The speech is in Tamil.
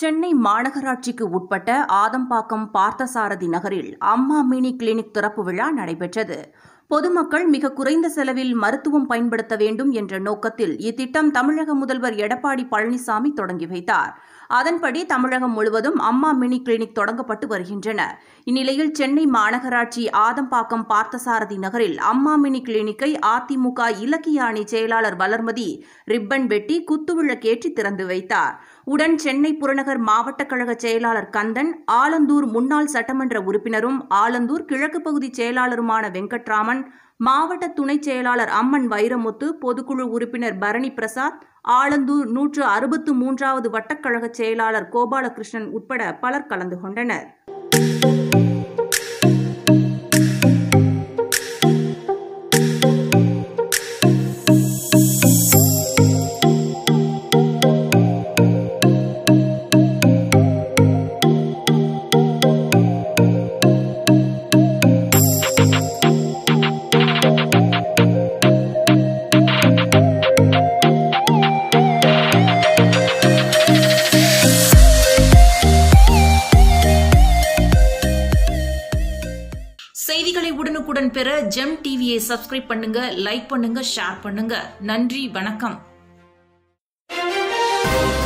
சென்னை மாநகராட்சிக்கு உட்பட்ட ஆதம்பாக்கம் பார்த்தசாரதி நகரில் அம்மா மினி கிளினிக் திறப்பு விழா நடைபெற்றது பொதுமக்கள் மிக குறைந்த செலவில் மருத்துவம் பயன்படுத்த வேண்டும் என்ற நோக்கத்தில் இத்திட்டம் தமிழக முதல்வர் எடப்பாடி பழனிசாமி தொடங்கி வைத்தார் அதன்படி தமிழகம் முழுவதும் அம்மா மினி கிளினிக் தொடங்கப்பட்டு வருகின்றன இந்நிலையில் சென்னை மாநகராட்சி ஆதம்பாக்கம் பார்த்தசாரதி நகரில் அம்மா மினி கிளினிக்கை அதிமுக இலக்கிய அணி செயலாளர் வளர்மதி ரிப்பன் வெட்டி குத்துவிளக்கேற்றி திறந்து வைத்தார் உடன் சென்னை புறநகர் மாவட்ட கழக செயலாளர் கந்தன் ஆலந்தூர் முன்னாள் சட்டமன்ற உறுப்பினரும் ஆலந்தூர் கிழக்கு பகுதி செயலாளருமான வெங்கட்ராமன் மாவட்ட துணைச் செயலாளர் அம்மன் வைரமுத்து பொதுக்குழு உறுப்பினர் பரணி பிரசாத் ஆலந்தூர் நூற்று அறுபத்து மூன்றாவது வட்டக்கழக செயலாளர் கோபாலகிருஷ்ணன் உட்பட பலர் கலந்து கொண்டனர் செய்திகளை உடனுக்குடன் பெற ஜெம் டிவியை சப்ஸ்கிரைப் பண்ணுங்க லைக் பண்ணுங்க ஷேர் பண்ணுங்க நன்றி வணக்கம்